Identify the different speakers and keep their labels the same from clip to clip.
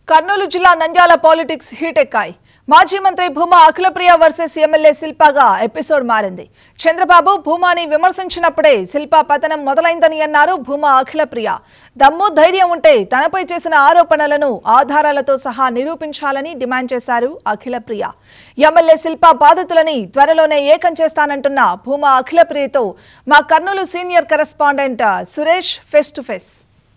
Speaker 1: కర్నూలు జిల్లా Nandyal politics heat ఎక్కాయి మాజీ మంత్రి భూమా అఖిలప్రియ వర్సెస్ ఎమ్మెల్యే శిల్పాగా ఎపిసోడ్ మారింది చంద్రబాబు భూమాని విమర్శించినప్పుడే శిల్పా పతనం మొదలైందని అన్నారు భూమా అఖిలప్రియ దమ్ము ధైర్యం ఉంటే తనపై చేసిన ఆరోపణలను ఆధారాలతో సహా నిరూపించాలని డిమాండ్ చేశారు అఖిలప్రియ ఎమ్మెల్యే శిల్పా బాధితులని త్వరలోనే ఏకం చేస్తానంటున్న భూమా అఖిలప్రియతో మా Kurnool senior correspondent Suresh face to face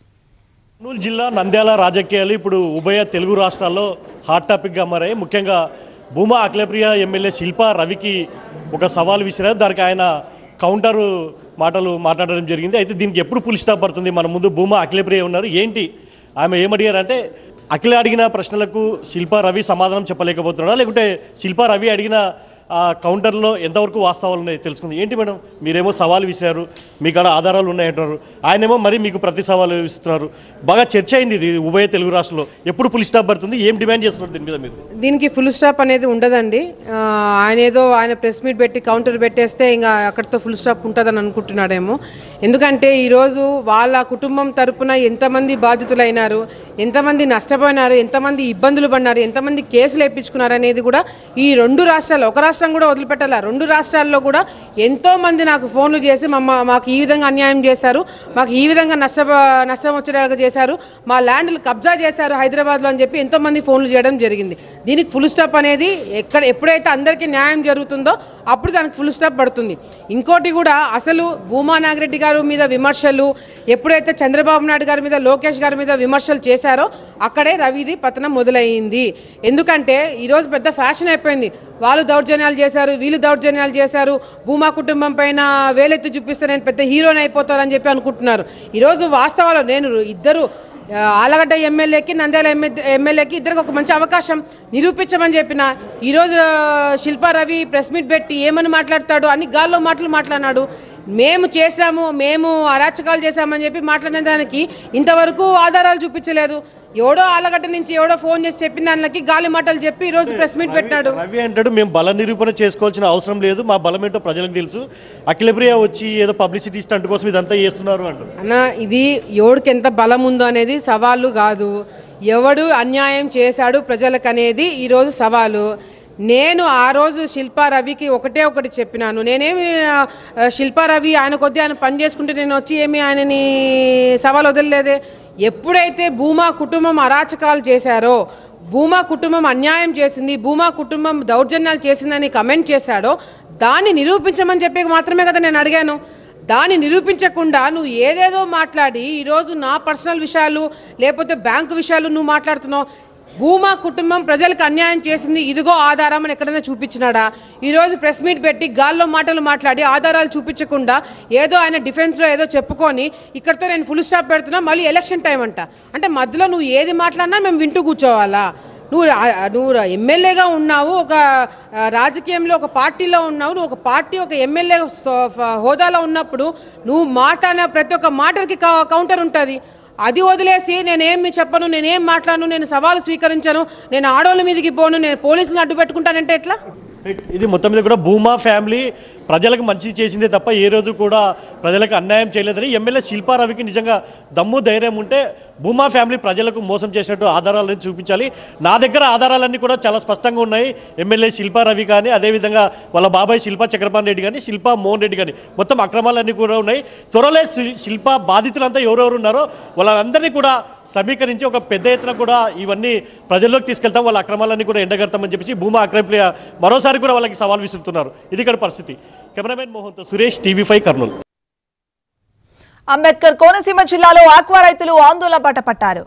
Speaker 2: Kurnool జిల్లా నంద్యాల రాజకీయాలు ఇప్పుడు ఉభయ తెలుగు రాష్ట్రాల్లో హాట్ టాపిక్గా మారాయి ముఖ్యంగా భూమా అఖిలప్రియ ఎమ్మెల్యే శిల్పా రవికి ఒక సవాల్ విసిరారు దానికి ఆయన కౌంటర్ మాటలు మాట్లాడడం జరిగింది అయితే దీనికి ఎప్పుడు పులి స్టాప్ పడుతుంది మన ముందు భూమా అఖిలప్రియ ఉన్నారు ఏంటి ఆమె ఏమడిగారంటే అఖిల అడిగిన ప్రశ్నలకు శిల్పా రవి సమాధానం చెప్పలేకపోతున్నాడా లేకుంటే శిల్పా రవి అడిగిన ఆ కౌంటర్లో ఎంతవరకు వాస్తవాలు ఉన్నాయి తెలుసుకుంది ఏంటి మేడం మీరేమో సవాలు విసిరారు మీ కాడ ఆధారాలు ఉన్నాయంటున్నారు ఆయనేమో మరి మీకు ప్రతి సవాలు విస్తున్నారు బాగా చర్చ అయింది ఇది ఉభయ తెలుగు రాష్ట్రంలో ఎప్పుడు పులి స్టాప్ పడుతుంది ఏం డిమాండ్ చేస్తున్నారు దీని మీద మీరు
Speaker 3: దీనికి ఫుల్ స్టాప్ అనేది ఉండదండి ఆ, ఆయన ఏదో ఆయన ప్రెస్ మీట్ పెట్టి కౌంటర్ పెట్టేస్తే ఇంకా అక్కడితో ఫుల్ స్టాప్ ఉంటుందని అనుకుంటున్నాడేమో ఎందుకంటే ఈరోజు వాళ్ళ కుటుంబం తరపున ఎంతమంది బాధితులైనారు ఎంతమంది నష్టపోయినారు ఎంతమంది ఇబ్బందులు పడినారు ఎంతమంది కేసులు వేయించుకున్నారు అనేది కూడా ఈ రెండు రాష్ట్రాల్లో ఒక రాష్ట్రం కూడా వదిలిపెట్టాల రెండు రాష్ట్రాల్లో కూడా ఎంతో మంది నాకు ఫోన్లు చేసి మమ్మ మాకు ఈ విధంగా అన్యాయం చేశారు మాకు ఈ విధంగా నష్ట నష్టం వచ్చేలాగా చేశారు మా ల్యాండ్లు కబ్జా చేశారు హైదరాబాద్లో అని చెప్పి ఎంతో మంది ఫోన్లు చేయడం జరిగింది దీనికి ఫుల్ స్టాప్ అనేది ఎక్కడ ఎప్పుడైతే అందరికీ న్యాయం జరుగుతుందో అప్పుడు దానికి ఫుల్ స్టాప్ పడుతుంది ఇంకోటి కూడా అసలు భూమా నాగిరెడ్డి గారు మీద విమర్శలు ఎప్పుడైతే చంద్రబాబు నాయుడు గారి మీద లోకేష్ గారి మీద విమర్శలు చేశారో అక్కడే రవిది పతనం మొదలైంది ఎందుకంటే ఈరోజు పెద్ద ఫ్యాషన్ అయిపోయింది వాళ్ళు దౌర్జన్యాలు చేశారు వీళ్ళు దౌర్జన్యాలు చేశారు భూమా కుటుంబం పైన వేలెత్తి చూపిస్తే నేను పెద్ద హీరోని అయిపోతారని చెప్పి అనుకుంటున్నారు ఈరోజు వాస్తవాలు నేను ఇద్దరు ఆ, ఆలగడ్డ ఎమ్మెల్యేకి నంద్యాల ఎమ్మె- ఎమ్మెల్యేకి ఇద్దరికి ఒక మంచి అవకాశం నిరూపించమని చెప్పిన ఈరోజు ఆ, శిల్పా రవి ప్రెస్ మీట్ పెట్టి ఏమని మాట్లాడతాడు అన్ని గాల్లో మాటలు మాట్లాడినాడు మేము చేసాము మేము అరాచకాలు చేశామని చెప్పి మాట్లాడిన దానికి ఇంతవరకు ఆధారాలు చూపించలేదు ఎవడో ఆలగడ్డ నుంచి ఎవడో ఫోన్ చేసి చెప్పిన దానికి గాలి మాటలు చెప్పి ఈరోజు ప్రెస్ మీట్ పెట్టాడు
Speaker 2: రవి అంటాడు మేము బల నిరూపణ చేసుకోవాల్సిన అవసరం లేదు మా బలం ఏంటో ప్రజలకు తెలుసు అఖిలప్రియ వచ్చి ఏదో పబ్లిసిటీ స్టంట్ కోసం ఇదంతా చేస్తున్నారు అంటారు
Speaker 3: అన్న ఇది ఎవడికి ఎంత బలం ఉందో అనేది సవాళ్ళు కాదు ఎవడు అన్యాయం చేశాడు ప్రజలకు అనేది ఈరోజు సవాలు నేను ఆ రోజు శిల్పా రవికి ఒకటే ఒకటి చెప్పినాను నేనేమి ఆ, శిల్పా రవి ఆయన కొద్దీ ఆయన పని చేసుకుంటే నేను వచ్చి ఏమి ఆయనని సవాల్ వదలలేదే ఎప్పుడైతే భూమా కుటుంబం అరాచకాలు చేశారో భూమా కుటుంబం అన్యాయం చేసింది భూమా కుటుంబం దౌర్జన్యాలు చేసిందని కమెంట్ చేశాడో దాన్ని నిరూపించమని చెప్పి మాత్రమే కదా నేను అడిగాను దాన్ని నిరూపించకుండా నువ్వు ఏదేదో మాట్లాడి ఈరోజు నా పర్సనల్ విషయాలు లేకపోతే బ్యాంకు విషయాలు నువ్వు మాట్లాడుతున్నావు భూమా కుటుంబం ప్రజలకు అన్యాయం చేసింది ఇదిగో ఆధారం అని ఎక్కడైనా చూపించినాడా ఈరోజు ప్రెస్ మీట్ పెట్టి గాల్లో మాటలు మాట్లాడి ఆధారాలు చూపించకుండా ఏదో ఆయన డిఫెన్స్లో ఏదో చెప్పుకొని ఇక్కడితో నేను ఫుల్ స్టాప్ పెడుతున్నా మళ్ళీ ఎలక్షన్ టైం అంట అంటే మధ్యలో నువ్వు ఏది మాట్లాడినా మేము వింటూ కూర్చోవాలా నువ్వు రా- నువ్వు రా- ఎమ్మెల్యేగా ఉన్నావు ఒక ఆ, రాజకీయంలో ఒక పార్టీలో ఉన్నావు నువ్వు ఒక పార్టీ ఒక ఎమ్మెల్యే స్థో- ఫ- హోదాలో ఉన్నప్పుడు నువ్వు మాట్లాడిన ప్రతి ఒక్క మాటకి కౌ- కౌంటర్ ఉంటుంది అది వదిలేసి నేనేమి చెప్పను నేనేం మాట్లాడను నేను సవాలు స్వీకరించను నేను ఆడోళ్ళ మీదకి పోను నేను పోలీసులను అడ్డు పెట్టుకుంటానంటే ఎట్లా
Speaker 2: ఇది మొత్తం మీద కూడా భూమా ఫ్యామిలీ ప్రజలకు మంచి చేసిందే తప్ప ఏ రోజు కూడా ప్రజలకు అన్యాయం చేయలేదని ఎమ్మెల్యే శిల్పారవికి నిజంగా దమ్ము ధైర్యం ఉంటే భూమా ఫ్యామిలీ ప్రజలకు మోసం చేసినట్టు ఆధారాలను చూపించాలి నా దగ్గర ఆధారాలన్నీ కూడా చాలా స్పష్టంగా ఉన్నాయి ఎమ్మెల్యే శిల్పారవి కానీ అదేవిధంగా వాళ్ళ బాబాయ్ శిల్పా చక్రపాణి రెడ్డి కానీ శిల్పా మోహన్ రెడ్డి కానీ మొత్తం అక్రమాలన్నీ కూడా ఉన్నాయి త్వరలో శిల్- శిల్పా బాధితులంతా ఎవరెవరు ఉన్నారో వాళ్ళందరినీ కూడా సమీకరించి ఒక పెద్ద ఎత్తున కూడా ఇవన్నీ ప్రజల్లోకి తీసుకెళ్తాం వాళ్ళ అక్రమాలన్నీ కూడా ఎండగడతామని చెప్పేసి భూమా అక్రమ మరోసారి కూడా వాళ్ళకి సవాల్ విసురుతున్నారు ఇది ఇక్కడ పరిస్థితి కెమెరామెన్ మోహన్తో సురేష్ టీవీ ఫైవ్ కర్నూలు
Speaker 1: అంబేద్కర్ కోనసీమ జిల్లాలో ఆక్వా రైతులు ఆందోళన బాట పట్టారు